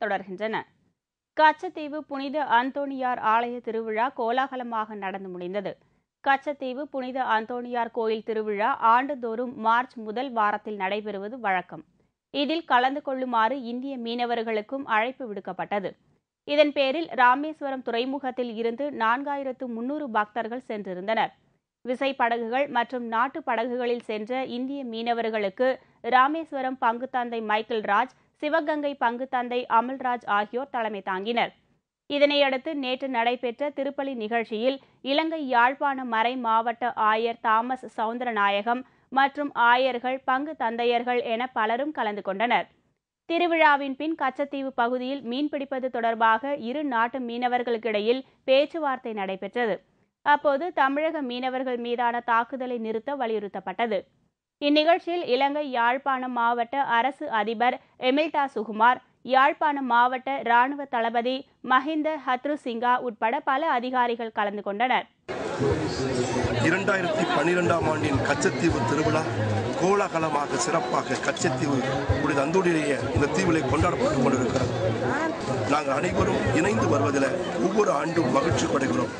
தொடர்கின்றன கச்சத்தீவு புனித அந்தோணியார் ஆலய திருவிழா கோலாகலமாக நடந்து முடிந்தது கச்சத்தீவு புனித அந்தோணியார் கோயில் திருவிழா ஆண்டுதோறும் மார்ச் முதல் வாரத்தில் நடைபெறுவது வழக்கம் இதில் கலந்து கொள்ளுமாறு இந்திய மீனவர்களுக்கும் அழைப்பு விடுக்கப்பட்டது இதன் பேரில் ராமேஸ்வரம் துறைமுகத்தில் இருந்து நான்காயிரத்து முன்னூறு பக்தர்கள் சென்றிருந்தனர் விசைப்படகுகள் மற்றும் நாட்டு படகுகளில் சென்ற இந்திய மீனவர்களுக்கு ராமேஸ்வரம் பங்குத்தந்தை மைக்கேல் ராஜ் சிவகங்கை பங்குத்தந்தை அமல்ராஜ் ஆகியோர் தலைமை தாங்கினர் இதனையடுத்து நேற்று நடைபெற்ற திருப்பலி நிகழ்ச்சியில் இலங்கை யாழ்ப்பாண மறை மாவட்ட ஆயர் தாமஸ் சவுந்தரநாயகம் மற்றும் ஆயர்கள் பங்கு தந்தையர்கள் என பலரும் கலந்து கொண்டனர் திருவிழாவின் பின் கச்சத்தீவு பகுதியில் மீன்பிடிப்பது தொடர்பாக இரு நாட்டு மீனவர்களுக்கிடையில் பேச்சுவார்த்தை நடைபெற்றது அப்போது தமிழக மீனவர்கள் மீதான தாக்குதலை நிறுத்த வலியுறுத்தப்பட்டது இந்நிகழ்ச்சியில் இலங்கை யாழ்ப்பாணம் மாவட்ட அரசு அதிபர் எமில்டா சுகுமார் யாழ்ப்பாணம் மாவட்ட ராணுவ தளபதி மஹிந்த ஹத்ரு சிங்கா உட்பட பல அதிகாரிகள் கலந்து கொண்டனர் இரண்டாயிரத்தி பன்னிரெண்டாம் ஆண்டின் கச்சத்தீவு திருவிழா கோலாகலமாக சிறப்பாக கச்சத்தீவு புனித அந்தோடியிலேயே இந்த தீவிலே கொண்டாடப்பட்டுக் கொண்டிருக்கிறது நாங்கள் அனைவரும் இணைந்து வருவதில் ஒவ்வொரு ஆண்டும் மகிழ்ச்சி படுகிறோம்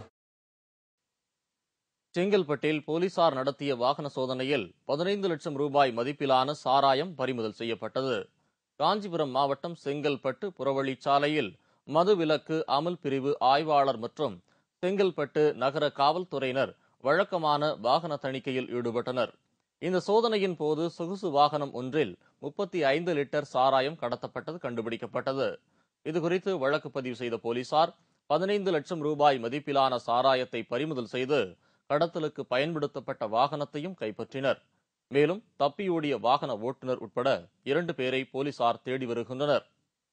செங்கல்பட்டில் போலீசார் நடத்திய வாகன சோதனையில் பதினைந்து லட்சம் ரூபாய் மதிப்பிலான சாராயம் பறிமுதல் செய்யப்பட்டது காஞ்சிபுரம் மாவட்டம் செங்கல்பட்டு புறவழிச்சாலையில் மதுவிலக்கு அமல் பிரிவு ஆய்வாளர் மற்றும் செங்கல்பட்டு நகர காவல்துறையினர் வழக்கமான வாகன தணிக்கையில் ஈடுபட்டனர் இந்த சோதனையின் போது சொகுசு வாகனம் ஒன்றில் முப்பத்தி ஐந்து லிட்டர் சாராயம் கடத்தப்பட்டது கண்டுபிடிக்கப்பட்டது இதுகுறித்து வழக்கு பதிவு செய்த போலீசார் பதினைந்து லட்சம் ரூபாய் மதிப்பிலான சாராயத்தை பறிமுதல் செய்து கடத்தலுக்கு பயன்படுத்தப்பட்ட வாகனத்தையும் கைப்பற்றினர் மேலும் தப்பியோடிய வாகன ஓட்டுநர் உட்பட இரண்டு பேரை போலீசார் தேடி வருகின்றனர்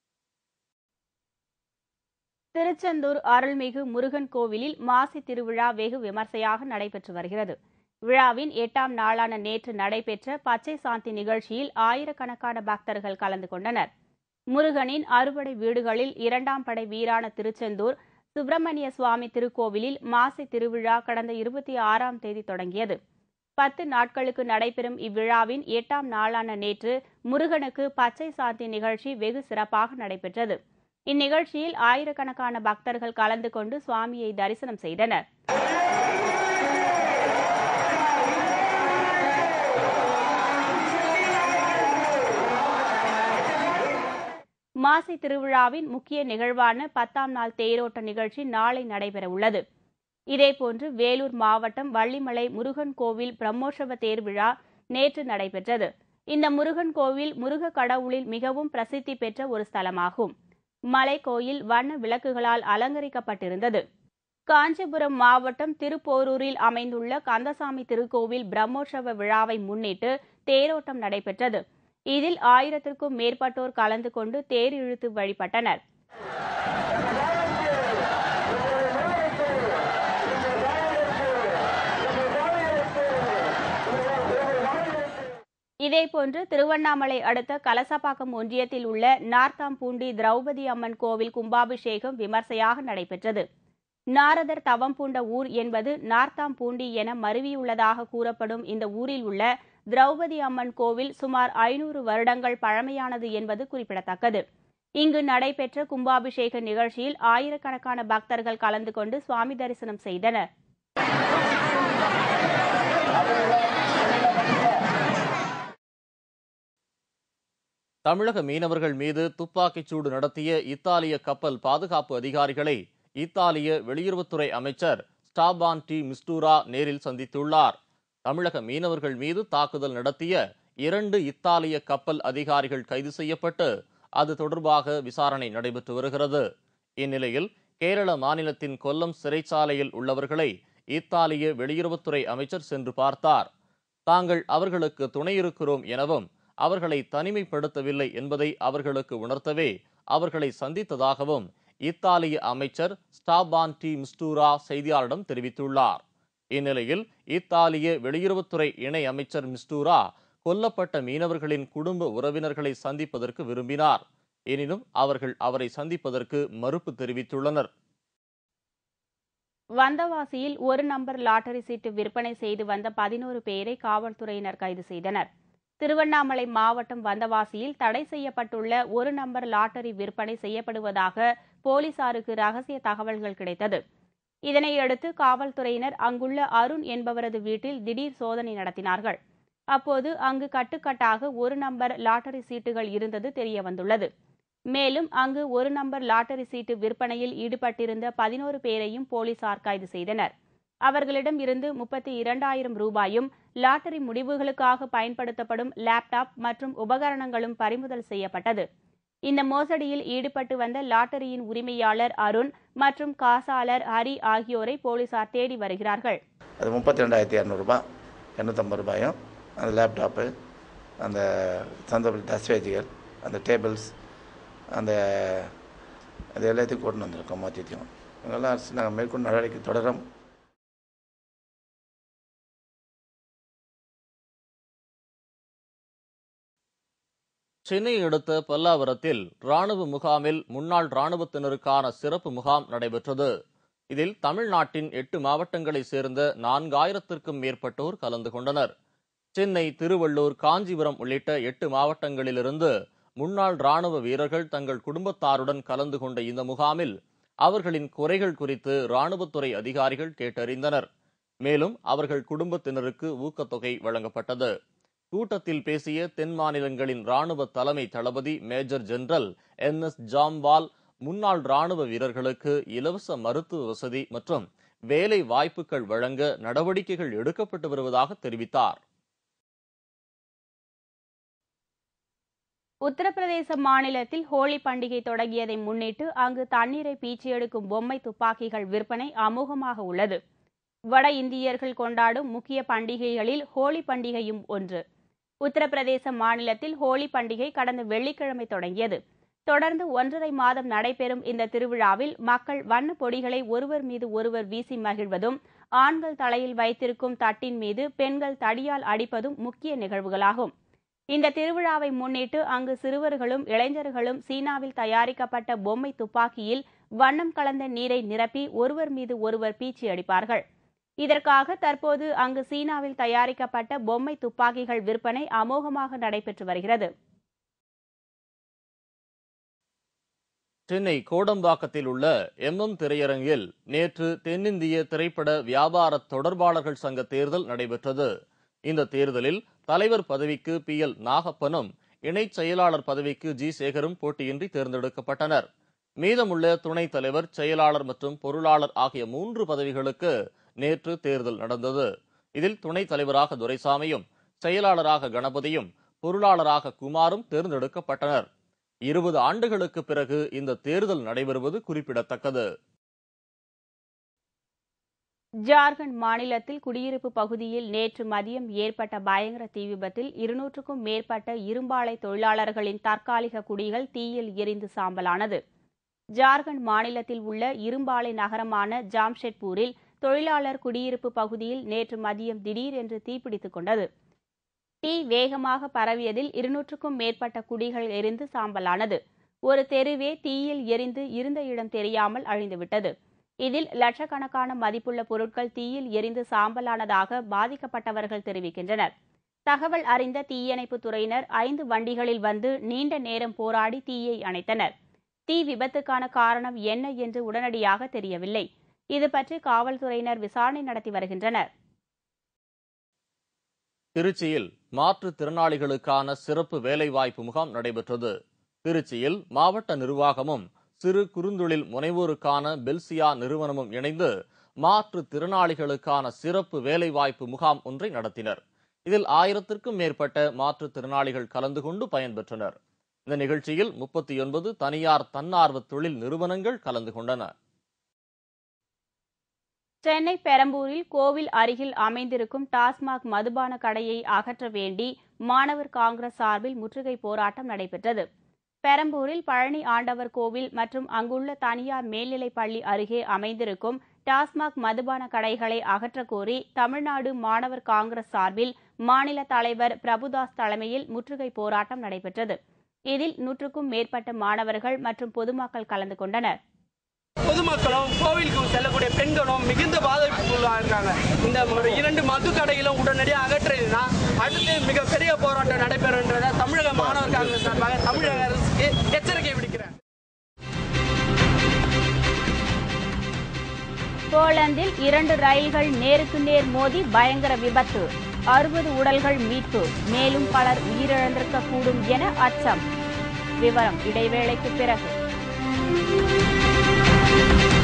திருச்செந்தூர் அருள்மிகு முருகன் கோவிலில் மாசி திருவிழா வெகு விமர்சையாக நடைபெற்று வருகிறது விழாவின் எட்டாம் நாளான நேற்று நடைபெற்ற பச்சை சாந்தி நிகழ்ச்சியில் ஆயிரக்கணக்கான பக்தர்கள் கலந்து கொண்டனர் முருகனின் அறுபடை வீடுகளில் இரண்டாம் படை வீரான திருச்செந்தூர் சுப்பிரமணிய சுவாமி திருக்கோவிலில் மாசி திருவிழா கடந்த இருபத்தி ஆறாம் தேதி தொடங்கியது பத்து நாட்களுக்கு நடைபெறும் இவ்விழாவின் எட்டாம் நாளான நேற்று முருகனுக்கு பச்சை சாந்தி நிகழ்ச்சி வெகு சிறப்பாக நடைபெற்றது இந்நிகழ்ச்சியில் ஆயிரக்கணக்கான பக்தர்கள் கலந்து கொண்டு சுவாமியை தரிசனம் செய்தனர் மாசி திருவிழாவின் முக்கிய நிகழ்வான பத்தாம் நாள் தேரோட்ட நிகழ்ச்சி நாளை நடைபெற உள்ளது இதேபோன்று வேலூர் மாவட்டம் வள்ளிமலை முருகன் கோவில் பிரம்மோற்சவ தேர் விழா நேற்று நடைபெற்றது இந்த முருகன் கோவில் முருக கடவுளில் மிகவும் பிரசித்தி பெற்ற ஒரு ஸ்தலமாகும் மலை கோயில் வண்ண விளக்குகளால் அலங்கரிக்கப்பட்டிருந்தது காஞ்சிபுரம் மாவட்டம் திருப்போரூரில் அமைந்துள்ள கந்தசாமி திருக்கோவில் பிரம்மோற்சவ விழாவை முன்னிட்டு தேரோட்டம் நடைபெற்றது இதில் ஆயிரத்திற்கும் மேற்பட்டோர் கலந்து கொண்டு தேர் இழுத்து வழிபட்டனர் இதேபோன்று திருவண்ணாமலை அடுத்த கலசப்பாக்கம் ஒன்றியத்தில் உள்ள நார்த்தாம்பூண்டி திரௌபதி அம்மன் கோவில் கும்பாபிஷேகம் விமர்சையாக நடைபெற்றது நாரதர் தவம் பூண்ட ஊர் என்பது நார்த்தாம்பூண்டி என மருவியுள்ளதாக கூறப்படும் இந்த ஊரில் உள்ள திரௌபதி அம்மன் கோவில் சுமார் ஐநூறு வருடங்கள் பழமையானது என்பது குறிப்பிடத்தக்கது இங்கு நடைபெற்ற கும்பாபிஷேக நிகழ்ச்சியில் ஆயிரக்கணக்கான பக்தர்கள் கலந்து கொண்டு சுவாமி தரிசனம் செய்தனர் தமிழக மீனவர்கள் மீது துப்பாக்கிச் சூடு நடத்திய இத்தாலிய கப்பல் பாதுகாப்பு அதிகாரிகளை இத்தாலிய வெளியுறவுத்துறை அமைச்சர் ஸ்டாபான் டி மிஸ்டூரா நேரில் சந்தித்துள்ளார் தமிழக மீனவர்கள் மீது தாக்குதல் நடத்திய இரண்டு இத்தாலிய கப்பல் அதிகாரிகள் கைது செய்யப்பட்டு அது தொடர்பாக விசாரணை நடைபெற்று வருகிறது இந்நிலையில் கேரள மாநிலத்தின் கொல்லம் சிறைச்சாலையில் உள்ளவர்களை இத்தாலிய வெளியுறவுத்துறை அமைச்சர் சென்று பார்த்தார் தாங்கள் அவர்களுக்கு துணையிருக்கிறோம் எனவும் அவர்களை தனிமைப்படுத்தவில்லை என்பதை அவர்களுக்கு உணர்த்தவே அவர்களை சந்தித்ததாகவும் இத்தாலிய அமைச்சர் ஸ்டாபான் டி மிஸ்டூரா செய்தியாளரிடம் தெரிவித்துள்ளார் இந்நிலையில் இத்தாலிய வெளியுறவுத்துறை இணை அமைச்சர் மிஸ்டூரா கொல்லப்பட்ட மீனவர்களின் குடும்ப உறவினர்களை சந்திப்பதற்கு விரும்பினார் எனினும் அவர்கள் அவரை சந்திப்பதற்கு மறுப்பு தெரிவித்துள்ளனர் வந்தவாசியில் ஒரு நம்பர் லாட்டரி சீட்டு விற்பனை செய்து வந்த பதினோரு பேரை காவல்துறையினர் கைது செய்தனர் திருவண்ணாமலை மாவட்டம் வந்தவாசியில் தடை செய்யப்பட்டுள்ள ஒரு நம்பர் லாட்டரி விற்பனை செய்யப்படுவதாக போலீசாருக்கு ரகசிய தகவல்கள் கிடைத்தது இதனையடுத்து காவல்துறையினர் அங்குள்ள அருண் என்பவரது வீட்டில் திடீர் சோதனை நடத்தினார்கள் அப்போது அங்கு கட்டுக்கட்டாக ஒரு நம்பர் லாட்டரி சீட்டுகள் இருந்தது தெரியவந்துள்ளது மேலும் அங்கு ஒரு நம்பர் லாட்டரி சீட்டு விற்பனையில் ஈடுபட்டிருந்த பதினோரு பேரையும் போலீசார் கைது செய்தனர் அவர்களிடம் இருந்து முப்பத்தி இரண்டாயிரம் ரூபாயும் லாட்டரி முடிவுகளுக்காக பயன்படுத்தப்படும் லேப்டாப் மற்றும் உபகரணங்களும் பறிமுதல் செய்யப்பட்டது இந்த மோசடியில் ஈடுபட்டு வந்த லாட்டரியின் உரிமையாளர் அருண் மற்றும் காசாளர் ஹரி ஆகியோரை போலீசார் தேடி வருகிறார்கள் அது முப்பத்தி ரெண்டாயிரத்தி இரநூறுபா இரநூத்தம்பது ரூபாயும் அந்த லேப்டாப்பு அந்த சந்தோப தஸ்வேஜிகள் அந்த டேபிள்ஸ் அந்த அது எல்லாத்தையும் கொண்டு வந்திருக்கோம் மொத்தத்தையும் இவங்கெல்லாம் அரசு நாங்கள் மேற்கொண்டு நடவடிக்கை தொடரும் சென்னை அடுத்த பல்லாவரத்தில் ராணுவ முகாமில் முன்னாள் ராணுவத்தினருக்கான சிறப்பு முகாம் நடைபெற்றது இதில் தமிழ்நாட்டின் எட்டு மாவட்டங்களைச் சேர்ந்த நான்காயிரத்திற்கும் மேற்பட்டோர் கலந்து கொண்டனர் சென்னை திருவள்ளூர் காஞ்சிபுரம் உள்ளிட்ட எட்டு மாவட்டங்களிலிருந்து முன்னாள் ராணுவ வீரர்கள் தங்கள் குடும்பத்தாருடன் கலந்து கொண்ட இந்த முகாமில் அவர்களின் குறைகள் குறித்து ராணுவத்துறை அதிகாரிகள் கேட்டறிந்தனர் மேலும் அவர்கள் குடும்பத்தினருக்கு ஊக்கத்தொகை வழங்கப்பட்டது கூட்டத்தில் பேசிய தென் மாநிலங்களின் ராணுவ தலைமை தளபதி major general N S Jamwal முன்னாள் ராணுவ வீரர்களுக்கு இலவச மருத்துவ வசதி மற்றும் வேலை வாய்ப்புகள் வழங்க நடவடிக்கைகள் எடுக்கப்பட்டு வருவதாக தெரிவித்தார் உத்தரப்பிரதேச மாநிலத்தில் ஹோலி பண்டிகை தொடங்கியதை முன்னிட்டு அங்கு தண்ணீரை பீச்சி எடுக்கும் பொம்மை துப்பாக்கிகள் விற்பனை அமோகமாக உள்ளது வட இந்தியர்கள் கொண்டாடும் முக்கிய பண்டிகைகளில் ஹோலி பண்டிகையும் ஒன்று உத்தரப்பிரதேச மாநிலத்தில் ஹோலி பண்டிகை கடந்த வெள்ளிக்கிழமை தொடங்கியது தொடர்ந்து ஒன்றரை மாதம் நடைபெறும் இந்த திருவிழாவில் மக்கள் வண்ண பொடிகளை ஒருவர் மீது ஒருவர் வீசி மகிழ்வதும் ஆண்கள் தலையில் வைத்திருக்கும் தட்டின் மீது பெண்கள் தடியால் அடிப்பதும் முக்கிய நிகழ்வுகளாகும் இந்த திருவிழாவை முன்னிட்டு அங்கு சிறுவர்களும் இளைஞர்களும் சீனாவில் தயாரிக்கப்பட்ட பொம்மை துப்பாக்கியில் வண்ணம் கலந்த நீரை நிரப்பி ஒருவர் மீது ஒருவர் பீச்சி அடிப்பார்கள் இதற்காக தற்போது அங்கு சீனாவில் தயாரிக்கப்பட்ட பொம்மை துப்பாக்கிகள் விற்பனை அமோகமாக நடைபெற்று வருகிறது சென்னை கோடம்பாக்கத்தில் உள்ள எம்எம் திரையரங்கில் நேற்று தென்னிந்திய திரைப்பட வியாபார தொடர்பாளர்கள் சங்க தேர்தல் நடைபெற்றது இந்த தேர்தலில் தலைவர் பதவிக்கு பி எல் நாகப்பனும் இணைச் செயலாளர் பதவிக்கு ஜி சேகரும் போட்டியின்றி தேர்ந்தெடுக்கப்பட்டனர் மீதமுள்ள துணைத் தலைவர் செயலாளர் மற்றும் பொருளாளர் ஆகிய மூன்று பதவிகளுக்கு நேற்று தேர்தல் நடந்தது இதில் துணைத் தலைவராக துரைசாமியும் செயலாளராக கணபதியும் பொருளாளராக குமாரும் தேர்ந்தெடுக்கப்பட்டனர் இருபது ஆண்டுகளுக்கு பிறகு இந்த தேர்தல் நடைபெறுவது குறிப்பிடத்தக்கது ஜார்க்கண்ட் மாநிலத்தில் குடியிருப்பு பகுதியில் நேற்று மதியம் ஏற்பட்ட பயங்கர தீ விபத்தில் இருநூற்றுக்கும் மேற்பட்ட இரும்பாலை தொழிலாளர்களின் தற்காலிக குடிகள் தீயில் எரிந்து சாம்பலானது ஜார்க்கண்ட் மாநிலத்தில் உள்ள இரும்பாலை நகரமான ஜாம்ஷெட்பூரில் தொழிலாளர் குடியிருப்பு பகுதியில் நேற்று மதியம் திடீரென்று தீப்பிடித்துக் கொண்டது தீ வேகமாக பரவியதில் இருநூற்றுக்கும் மேற்பட்ட குடிகள் எரிந்து சாம்பலானது ஒரு தெருவே தீயில் எரிந்து இருந்த இடம் தெரியாமல் அழிந்துவிட்டது இதில் லட்சக்கணக்கான மதிப்புள்ள பொருட்கள் தீயில் எரிந்து சாம்பலானதாக பாதிக்கப்பட்டவர்கள் தெரிவிக்கின்றனர் தகவல் அறிந்த தீயணைப்பு துறையினர் ஐந்து வண்டிகளில் வந்து நீண்ட நேரம் போராடி தீயை அணைத்தனர் தீ விபத்துக்கான காரணம் என்ன என்று உடனடியாக தெரியவில்லை இது பற்றி காவல்துறையினர் விசாரணை நடத்தி வருகின்றனர் திருச்சியில் மாற்றுத்திறனாளிகளுக்கான சிறப்பு வேலைவாய்ப்பு முகாம் நடைபெற்றது திருச்சியில் மாவட்ட நிர்வாகமும் சிறு குறுந்தொழில் முனைவோருக்கான பெல்சியா நிறுவனமும் இணைந்து மாற்றுத்திறனாளிகளுக்கான சிறப்பு வேலைவாய்ப்பு முகாம் ஒன்றை நடத்தினர் இதில் ஆயிரத்திற்கும் மேற்பட்ட மாற்றுத்திறனாளிகள் கலந்து கொண்டு பயன்பெற்றனர் இந்த நிகழ்ச்சியில் முப்பத்தி ஒன்பது தனியார் தன்னார்வ தொழில் நிறுவனங்கள் கலந்து கொண்டன சென்னை பெரம்பூரில் கோவில் அருகில் அமைந்திருக்கும் டாஸ்மாக் மதுபான கடையை அகற்ற வேண்டி மாணவர் காங்கிரஸ் சார்பில் முற்றுகை போராட்டம் நடைபெற்றது பெரம்பூரில் பழனி ஆண்டவர் கோவில் மற்றும் அங்குள்ள தனியார் மேல்நிலைப் பள்ளி அருகே அமைந்திருக்கும் டாஸ்மாக் மதுபான கடைகளை அகற்றக் கோரி தமிழ்நாடு மாணவர் காங்கிரஸ் சார்பில் மாநில தலைவர் பிரபுதாஸ் தலைமையில் முற்றுகை போராட்டம் நடைபெற்றது இதில் நூற்றுக்கும் மேற்பட்ட மாணவர்கள் மற்றும் பொதுமக்கள் கலந்து கொண்டனர் பொதுமக்களும் கோவிலுக்கு செல்லக்கூடிய பெண்களும் மிகுந்த பாதிப்புக்குள்ளாக இருக்காங்க இந்த ஒரு இரண்டு மது கடைகளும் உடனடியாக அகற்றினா அடுத்து மிகப்பெரிய போராட்டம் நடைபெறுன்றத தமிழக மாணவர் காங்கிரஸ் சார்பாக தமிழக அரசுக்கு எச்சரிக்கை விடுக்கிறேன் போலந்தில் இரண்டு ரயில்கள் நேருக்கு நேர் மோதி பயங்கர விபத்து அறுபது உடல்கள் மீட்பு மேலும் பலர் உயிரிழந்திருக்க கூடும் என அச்சம் விவரம் இடைவேளைக்கு பிறகு